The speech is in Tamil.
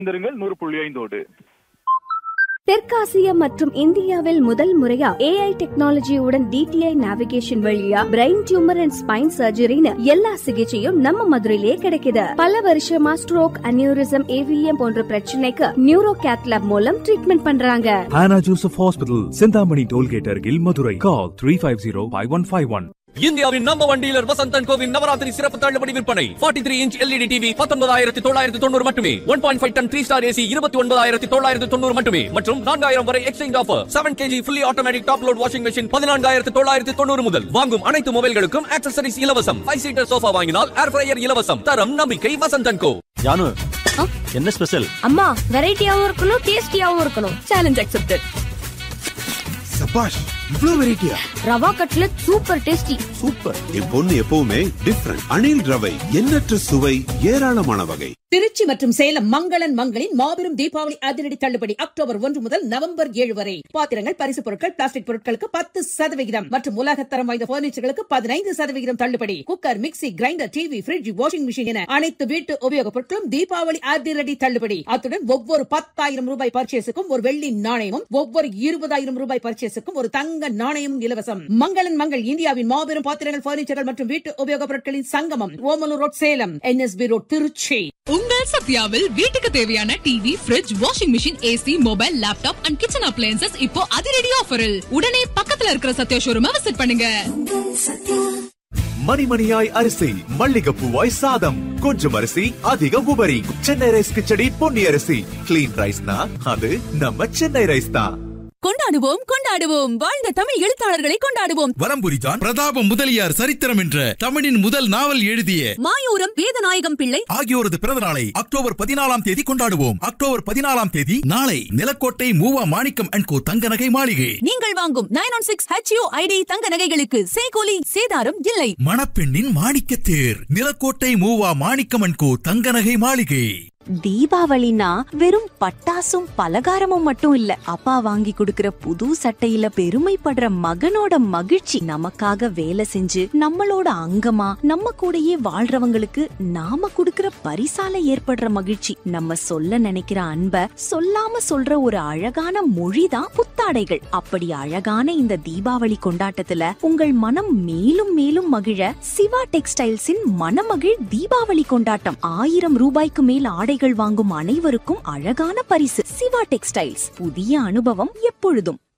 இருங்கள் நூறு புள்ளி ஐந்தோடு தெற்காசிய மற்றும் இந்தியாவில் முதல் முறையா ஏஐ டெக்னாலஜியுடன் டிடிஐ நேவிகேஷன் வழியா பிரெயின் டியூமர் அண்ட் ஸ்பைன் சர்ஜரின்னு எல்லா சிகிச்சையும் நம்ம மதுரையிலே கிடைக்குது பல வருஷமா ஸ்ட்ரோக் அனியூரிசம் ஏவிஎம் போன்ற பிரச்சனைக்கு நியூரோ கேத்லாப் மூலம் ட்ரீட்மெண்ட் பண்றாங்க Anna Joseph Hospital, Sindhamani Tollgate Argil, Madurai. Call 350-5151. இந்தியாவின் நம்ப ஒன் டீலர் வசந்தன் கோவின் நவராத்திரி சிறப்பு தள்ளுபடி விற்பனை 43 த்ரீ இன்ச் எல்இடி டிவி பத்தொன்பதாயிரத்தி தொள்ளாயிரத்தி தொண்ணூறு மட்டுமே one point five ton three star AC இருபத்தி ஒன்பதாயிரத்தி தொள்ளாயிரத்தி தொண்ணூறு மட்டுமே மற்றும் நான்காயிரம் வரை exchange offer seven kg fully automatic top load washing machine பதினான்காயிரத்தி தொள்ளாயிரத்தி தொண்ணூறு முதல் வாங்கும் அனைத்து மொபைல்களுக்கும் ஆக்சசரிஸ் இலவசம் ஃபைவ் சீட்டர் சோஃபா வாங்கினால் ஏர் ஃப்ரையர் இலவசம் தரம் நம்பிக்கை வசந்தன் கோ ஜானு என்ன ஸ்பெஷல் அம்மா வெரைட்டியாவும் இருக்கணும் டேஸ்டியாவும் இருக்கணும் சேலஞ்ச் அக்செப்டட் சபாஷ் இவ்ளோ வெரைட்டியா rava cutlet super tasty super என் பொண்ணு எப்பவுமே டிஃப்ரெண்ட் அணில் ரவை எண்ணற்ற சுவை ஏராளமான வகை திருச்சி மற்றும் சேலம் மங்களன் மங்களின் மாபெரும் தீபாவளி அதிரடி தள்ளுபடி அக்டோபர் ஒன்று முதல் நவம்பர் ஏழு வரை பாத்திரங்கள் பரிசு பொருட்கள் பிளாஸ்டிக் பொருட்களுக்கு பத்து சதவிகிதம் மற்றும் உலகத்தரம் வாய்ந்த பர்னிச்சர்களுக்கு பதினைந்து சதவிகிதம் தள்ளுபடி cooker mixie grinder TV fridge washing machine என அனைத்து வீட்டு உபயோகப் பொருட்களும் தீபாவளி அதிரடி தள்ளுபடி அத்துடன் ஒவ்வொரு பத்தாயிரம் ரூபாய் பர்ச்சேஸுக்கும் ஒரு வெள்ளி நாணயமும் ஒவ்வொரு இருபதாயிரம் ரூபாய் பர்ச்சேஸுக்கும் ஒரு தங்க நாணயமும் இலவசம் மங்களன் மங்கள் இந்தியாவின் மாபெரும் பாத்திரங்கள் பர்னிச்சர்கள் மற்றும் வீட்டு உபயோகப் பொருட்களின் சங்கமம் Omalur road Salem NSP road Trichy உங்கள் சத்யாவில் வீட்டுக்கு தேவையான TV fridge washing machine AC mobile laptop and kitchen appliances இப்போ அதிரடி ஆஃபரில் உடனே பக்கத்துல இருக்கிற சத்யா ஷோரூமை விசிட் பண்ணுங்க மணிமணியாய் அரிசி மல்லிகைப்பூவாய் சாதம் கொஞ்சம் அரிசி அதிக உபரி சென்னை ரைஸ் கிச்சடி பொன்னி அரிசி கிளீன் ரைஸ்னா அது நம்ம சென்னை ரைஸ் தான் கொண்டாடுவோம் கொண்டாடுவோம் வாழ்ந்த தமிழ் எழுத்தாளர்களை கொண்டாடுவோம் வலம்புரிதான் பிரதாப முதலியார் சரித்திரம் என்ற தமிழின் முதல் நாவல் எழுதிய மாயூரம் வேதநாயகம் பிள்ளை ஆகியோரது பிறந்த நாளை அக்டோபர் பதினாலாம் தேதி கொண்டாடுவோம் அக்டோபர் பதினாலாம் தேதி நாளை நிலக்கோட்டை மூவா மாணிக்கம் அண்ட் கோ தங்க நகை மாளிகை நீங்கள் வாங்கும் nine one six HU ID தங்க நகைகளுக்கு சேகோலி சேதாரம் இல்லை மணப்பெண்ணின் மாணிக்க தேர் நிலக்கோட்டை மூவா மாணிக்கம் அண்ட் கோ தங்க நகை மாளிகை தீபாவளினா வெறும் பட்டாசும் பலகாரமும் மட்டும் இல்ல அப்பா வாங்கி கொடுக்கிற புது சட்டையில பெருமைப்படுற மகனோட மகிழ்ச்சி நமக்காக வேலை செஞ்சு நம்மளோட அங்கமா நம்ம கூடயே வாழ்றவங்களுக்கு நாம கொடுக்கிற பரிசால ஏற்படுற மகிழ்ச்சி நம்ம சொல்ல நினைக்கிற அன்ப சொல்லாம சொல்ற ஒரு அழகான மொழிதான் புத்தாடைகள் அப்படி அழகான இந்த தீபாவளி கொண்டாட்டத்துல உங்கள் மனம் மேலும் மேலும் மகிழ சிவா டெக்ஸ்டைல்ஸின் மனமகிழ் தீபாவளி கொண்டாட்டம் ஆயிரம் ரூபாய்க்கு மேல் ஆடைகள் வாங்கும் அனைவருக்கும் அழகான பரிசு சிவா டெக்ஸ்டைல்ஸ் புதிய அனுபவம் எப்பொழுதும்